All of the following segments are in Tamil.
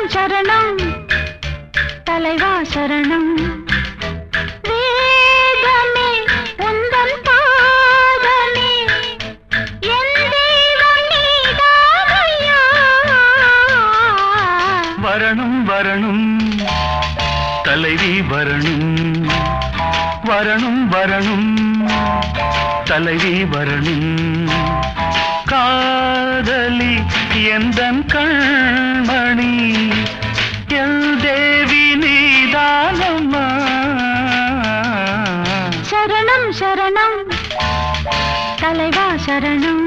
சரணம் சரணம் தலைவா சரணம் வேதமே உந்தன் பாதமே என் தெய்வம் நீதானையா வரணும் வரணும் தலைவி வரணும் வரணும் வரணும் தலைவி வரணும் காதலி எந்தன் கண்மணி எல் தேவி நீதானம்மா சரணம் சரணம் தலைவா சரணம்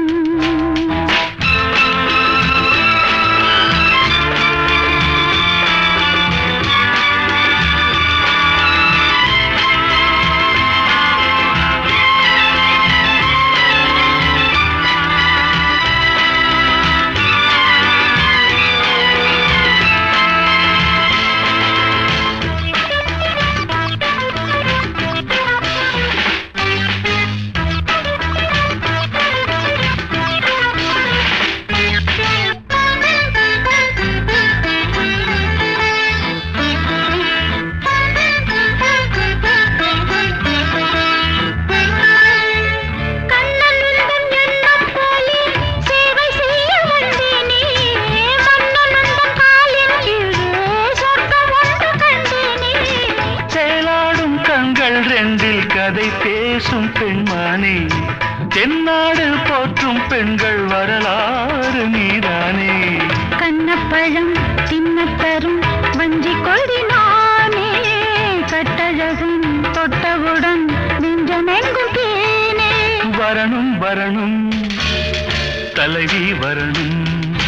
கண்ணன் உந்தன் எண்ணம் போலே சேவை செய்ய வந்தேனே மன்னன் உந்தன் காலின் கீழே சொர்க்கம் ஒன்று கண்டேனே சேலாடும் கண்கள் ரெண்டில் கதை பேசும் பெண்மானே தென்னாடு போற்றும் பெண்கள் வரலாறு நீதானே கண்ணப்பழம் தின்னத் தரும் வஞ்சி கொடி நானே கட்டழகன் தொட்டவுடன் நெஞ்சமெங்கும் தேனே வரணும் வரணும் தலைவி வரணும்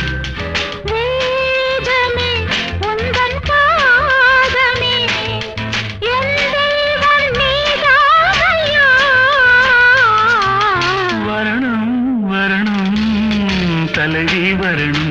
வேதமே உந்தன் பாதமே என் தெய்வம் நீதானையா வரணும் வரணும் தலைவி வரணும்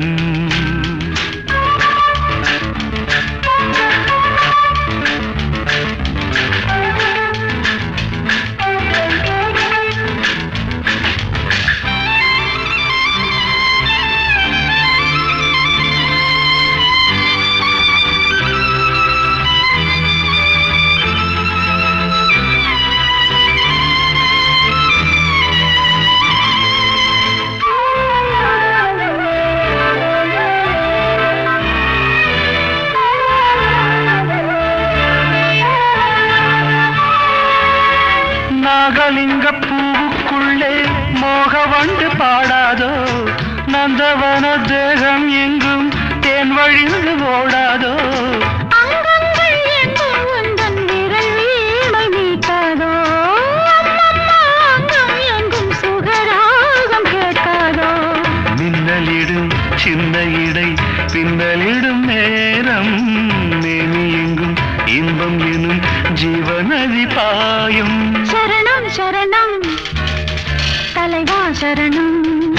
நாகலிங்க பூவுக்குள்ளே மோகவண்டு பாடாதோ நந்தவன தேகம் எங்கும் தேன் வழிந்து ஓடாதோ அங்கங்கள் எங்கும் உந்தன் விரல் வீணை மீட்டாதோ அம்மம்மா அங்கம் எங்கும் சுகராகம் கேட்காதோ மின்னலிடும் சின்ன இடை பின்னலிடும் நேரம் மேனி எங்கும் இன்பம் எனும் ஜீவநதி பாயும் சரணம் சரணம் தலைவா சரணம்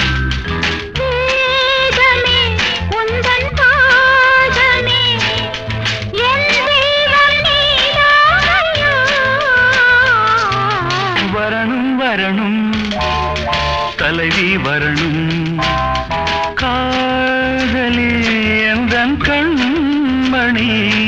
வேதமே உந்தன் பாதமே என் தெய்வம் நீதானையா வரணும் வரணும் தலைவி வரணும் காதலி எந்தன் கண்மணி